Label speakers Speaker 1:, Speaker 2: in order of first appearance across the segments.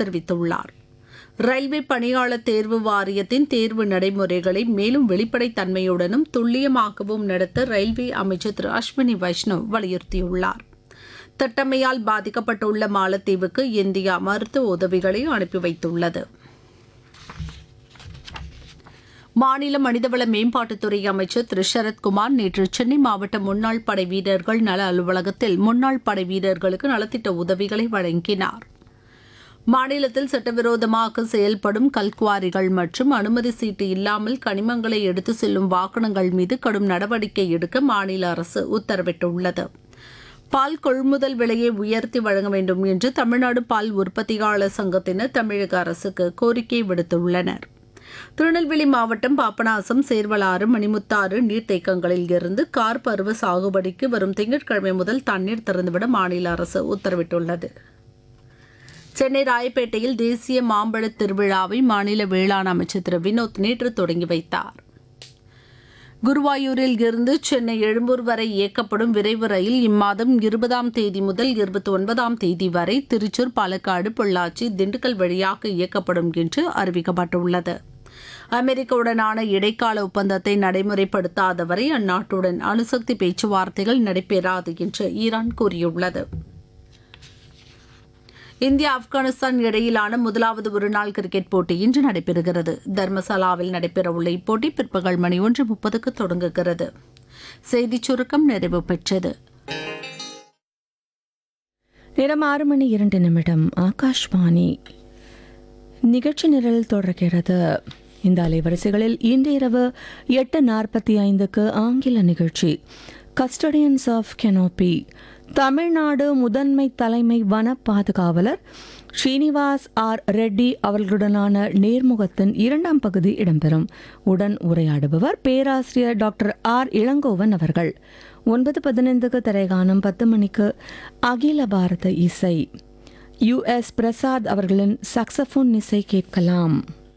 Speaker 1: தெரிவித்துள்ளார் ரயில்வே பணியாளர் தேர்வு வாரியத்தின் தேர்வு நடைமுறைகளை மேலும் வெளிப்படைத்தன்மையுடனும் துல்லியமாகவும் நடத்த ரயில்வே அமைச்சர் திரு அஸ்வினி வைஷ்ணவ் வலியுறுத்தியுள்ளார் தட்டம்மையால் பாதிக்கப்பட்டுள்ள மாலத்தீவுக்கு இந்தியா மருத்துவ உதவிகளை அனுப்பி வைத்துள்ளது மாநில மனிதவள மேம்பாட்டுத்துறை அமைச்சர் திரு சரத்குமார் நேற்று சென்னை மாவட்ட முன்னாள் படை வீரர்கள் நல அலுவலகத்தில் முன்னாள் படை வீரர்களுக்கு நலத்திட்ட உதவிகளை வழங்கினார் மாநிலத்தில் சட்டவிரோதமாக செயல்படும் கல்குவாரிகள் மற்றும் அனுமதி சீட்டு இல்லாமல் கனிமங்களை எடுத்து செல்லும் வாகனங்கள் மீது கடும் நடவடிக்கை எடுக்க மாநில அரசு உத்தரவிட்டுள்ளது பால் கொள்முதல் விலையை உயர்த்தி வழங்க வேண்டும் என்று தமிழ்நாடு பால் உற்பத்தியாளர் சங்கத்தினர் தமிழக அரசுக்கு கோரிக்கை விடுத்துள்ளனர் திருநெல்வேலி மாவட்டம் பாபநாசம் சேர்வலாறு மணிமுத்தாறு நீர்த்தேக்கங்களில் இருந்து கார் பருவ சாகுபடிக்கு வரும் திங்கட்கிழமை முதல் தண்ணீர் திறந்துவிட மாநில அரசு உத்தரவிட்டுள்ளது சென்னை ராயப்பேட்டையில் தேசிய மாம்பழ திருவிழாவை மாநில வேளாண் அமைச்சர் திரு வினோத் நேற்று தொடங்கி வைத்தார் குருவாயூரில் இருந்து சென்னை எழும்பூர் வரை இயக்கப்படும் விரைவு ரயில் இம்மாதம் இருபதாம் தேதி முதல் இருபத்தி ஒன்பதாம் தேதி வரை திருச்சூர் பாலக்காடு பொள்ளாச்சி திண்டுக்கல் வழியாக இயக்கப்படும் என்று அறிவிக்கப்பட்டுள்ளது அமெரிக்காவுடனான இடைக்கால ஒப்பந்தத்தை நடைமுறைப்படுத்தாத வரை அந்நாட்டுடன் அணுசக்தி பேச்சுவார்த்தைகள் நடைபெறாது என்று ஈரான் கூறியுள்ளது இந்தியா ஆப்கானிஸ்தான் இடையிலான முதலாவது ஒருநாள் கிரிக்கெட் போட்டி இன்று நடைபெறுகிறது தர்மசாலாவில் நடைபெறவுள்ள இப்போட்டி பிற்பகல் மணி ஒன்று முப்பதுக்கு தொடங்குகிறது செய்திச் சுருக்கம் நிறைவு பெற்றது
Speaker 2: நேரம் ஆறு மணி இரண்டு நிமிடம் ஆகாஷ்வாணி நிகழ்ச்சி நிரல் தொடர்கிறது இந்த அலைவரிசைகளில் இன்று இரவு எட்டு நாற்பத்தி ஐந்துக்கு ஆங்கில நிகழ்ச்சி கஸ்டடியன்ஸ் ஆஃப் கெனோபி தமிழ்நாடு முதன்மை தலைமை வன பாதுகாவலர் ஸ்ரீனிவாஸ் ஆர் ரெட்டி அவர்களுடனான நேர்முகத்தின் இரண்டாம் பகுதி இடம்பெறும் உடன் உரையாடுபவர் பேராசிரியர் டாக்டர் ஆர் இளங்கோவன் அவர்கள் ஒன்பது பதினைந்துக்கு திரைகானம் பத்து மணிக்கு அகில பாரத இசை யு எஸ் பிரசாத் அவர்களின் சக்சஃபோன் இசை கேட்கலாம்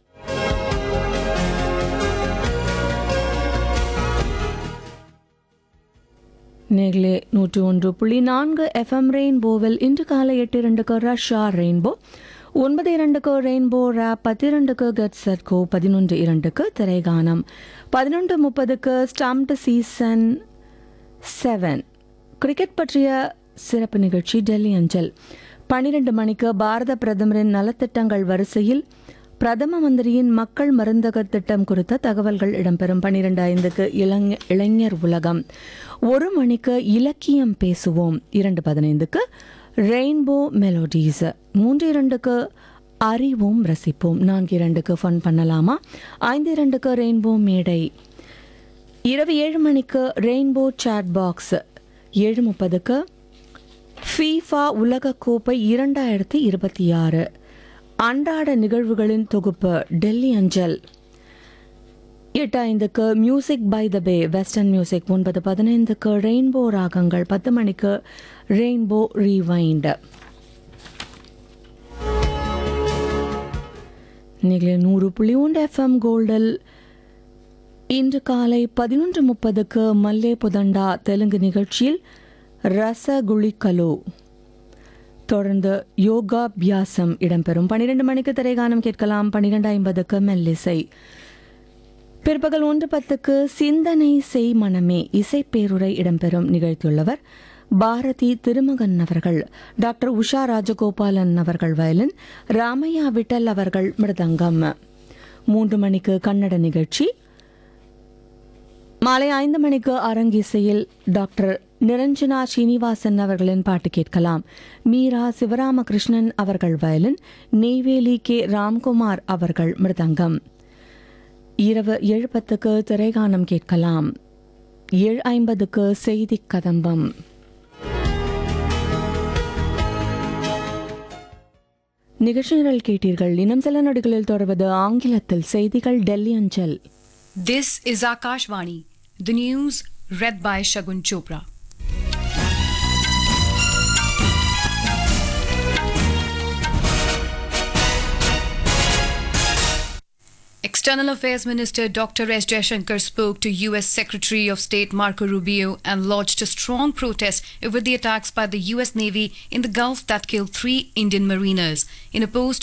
Speaker 2: நேர்களே நூற்றி ஒன்று புள்ளி நான்கு எஃப்எம் ரெயின்போவில் இன்று காலை எட்டு இரண்டுக்கு ரஷ்யா ரெயின்போ ஒன்பது இரண்டுக்கு ரெயின்போ ரேப் பத்திரண்டுக்கு கெட் சர்க்கோ பதினொன்று இரண்டுக்கு திரைகானம் பதினொன்று முப்பதுக்கு ஸ்டாம்ப்ட் சீசன் செவன் கிரிக்கெட் பற்றிய சிறப்பு நிகழ்ச்சி டெல்லி அஞ்சல் பன்னிரண்டு மணிக்கு பாரத பிரதமரின் நலத்திட்டங்கள் வரிசையில் பிரதம மந்திரியின் மக்கள் மருந்தக திட்டம் குறித்த தகவல்கள் இடம்பெறும் பன்னிரண்டு ஐந்துக்கு இளைஞ இளைஞர் உலகம் ஒரு மணிக்கு இலக்கியம் பேசுவோம் இரண்டு பதினைந்துக்கு ரெயின்போ மெலோடிஸ் மூன்று இரண்டுக்கு அறிவோம் ரசிப்போம் நான்கு இரண்டுக்கு ஃபன் பண்ணலாமா ஐந்து இரண்டுக்கு ரெயின்போ மேடை இரவு ஏழு மணிக்கு ரெயின்போ சாட் பாக்ஸ் ஏழு முப்பதுக்கு ஃபீஃபா உலகக்கோப்பை இரண்டாயிரத்தி இருபத்தி ஆறு அன்றாட நிகழ்வுகளின் தொகுப்பு டெல்லி அஞ்சல் எட்டு ஐந்துக்கு music by the bay western music ஒன்பது பதினைந்துக்கு ரெயின்போ ராகங்கள் பத்து மணிக்கு ரெயின்போ ரீவைண்ட் நிகழ் நூறு புள்ளி ஒன்று எஃப்எம் கோல்டில் இன்று காலை பதினொன்று முப்பதுக்கு மல்லே புதண்டா தெலுங்கு நிகழ்ச்சியில் ரசகுளிக்கலோ தொடர்ந்து யோகாபியாசம் இடம்பெறும் பன்னிரண்டு மணிக்கு திரைகானம் கேட்கலாம் பன்னிரெண்டு ஐம்பதுக்கு மெல்லிசை பிற்பகல் ஒன்று பத்துக்கு சிந்தனை செய் மனமே இசைப்பேருரை இடம்பெறும் நிகழ்த்தியுள்ளவர் பாரதி திருமகன் அவர்கள் டாக்டர் உஷா ராஜகோபாலன் அவர்கள் வயலின் ராமையா விட்டல் அவர்கள் மிருதங்கம் மூன்று மணிக்கு கன்னட நிகழ்ச்சி மாலை ஐந்து மணிக்கு அரங்கிசையில் டாக்டர் நிரஞ்சனா ஸ்ரீனிவாசன் அவர்களின் பாட்டு கேட்கலாம் மீரா சிவராமகிருஷ்ணன் அவர்கள் வயலின் நெய்வேலி கே ராம்குமார் அவர்கள் மிருதங்கம் இரவு ஏழு பத்துக்கு திரைகானம் கேட்கலாம் ஏழு ஐம்பதுக்கு செய்தி கதம்பம் நிகழ்ச்சி நிரல் கேட்டீர்கள் இன்னும் சில நொடிகளில் தொடர்வது ஆங்கிலத்தில் செய்திகள் டெல்லி அஞ்சல்
Speaker 3: This is Akashvani, the news read by Shagun Chopra. External Affairs Minister Dr. S. Jaishankar spoke to U.S. Secretary of State Marco Rubio and lodged a strong protest over the attacks by the U.S. Navy in the Gulf that killed three Indian mariners. In a post